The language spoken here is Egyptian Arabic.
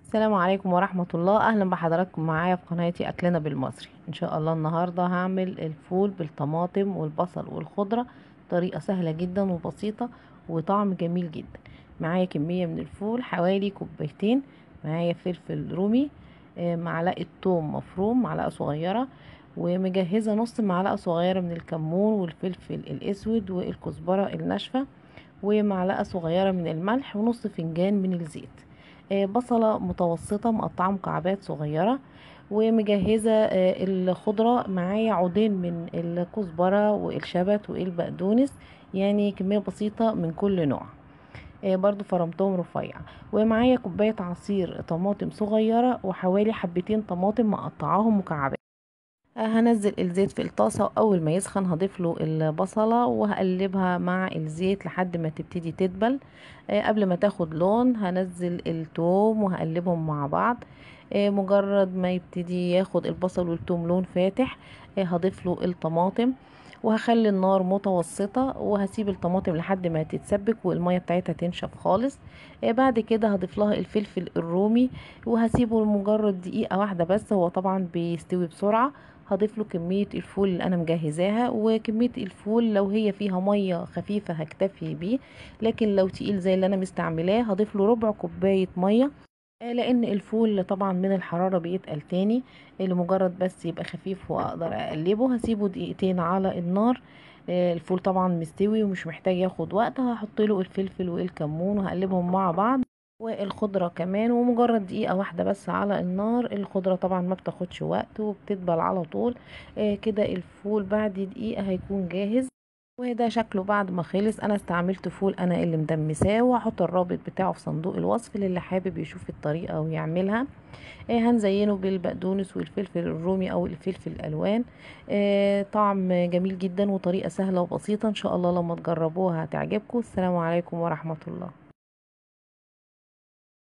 السلام عليكم ورحمة الله أهلا بحضراتكم معايا في قناتي أكلنا بالمصري إن شاء الله النهاردة هعمل الفول بالطماطم والبصل والخضرة طريقة سهلة جدا وبسيطة وطعم جميل جدا معايا كمية من الفول حوالي كوبايتين معايا فلفل رومي آه، معلقة توم مفروم معلقة صغيرة ومجهزة نص معلقة صغيرة من الكمون والفلفل الأسود والكزبرة الناشفة ومعلقة صغيرة من الملح ونص فنجان من الزيت آه، بصلة متوسطة مقطعة مكعبات صغيرة ومجهزة آه، الخضرة معايا عودين من الكزبرة والشبت والبقدونس يعني كمية بسيطة من كل نوع آه، برضو فرمتهم رفيع ومعايا كوباية عصير طماطم صغيرة وحوالي حبتين طماطم مقطعاهم مكعبات هنزل الزيت في الطاسة أول ما يسخن هضيف له البصلة وهقلبها مع الزيت لحد ما تبتدي تدبل آه، قبل ما تاخد لون هنزل التوم وهقلبهم مع بعض آه، مجرد ما يبتدي ياخد البصل والثوم لون فاتح آه، هضيف له الطماطم وهخلي النار متوسطة وهسيب الطماطم لحد ما تتسبك والمية بتاعتها تنشف خالص بعد كده هضيف لها الفلفل الرومي وهسيبه لمجرد دقيقة واحدة بس هو طبعا بيستوي بسرعة هضيف له كمية الفول اللي انا مجهزاها وكمية الفول لو هي فيها مية خفيفة هكتفي بيه لكن لو تقيل زي اللي انا مستعملاه هضيف له ربع كوباية مية لان الفول طبعا من الحرارة بيتقل تاني لمجرد بس يبقى خفيف واقدر اقلبه هسيبه دقيقتين على النار الفول طبعا مستوي ومش محتاج ياخد وقت هحط له الفلفل والكمون وهقلبهم مع بعض والخضرة كمان ومجرد دقيقة واحدة بس على النار الخضرة طبعا ما بتاخدش وقت وبتدبل على طول آه كده الفول بعد دقيقة هيكون جاهز وده شكله بعد ما خلص انا استعملت فول انا اللي مدمساه وهحط الرابط بتاعه في صندوق الوصف للي حابب يشوف الطريقه ويعملها آه هنزينه بالبقدونس والفلفل الرومي او الفلفل الالوان آه طعم جميل جدا وطريقه سهله وبسيطه ان شاء الله لما تجربوها هتعجبكم السلام عليكم ورحمه الله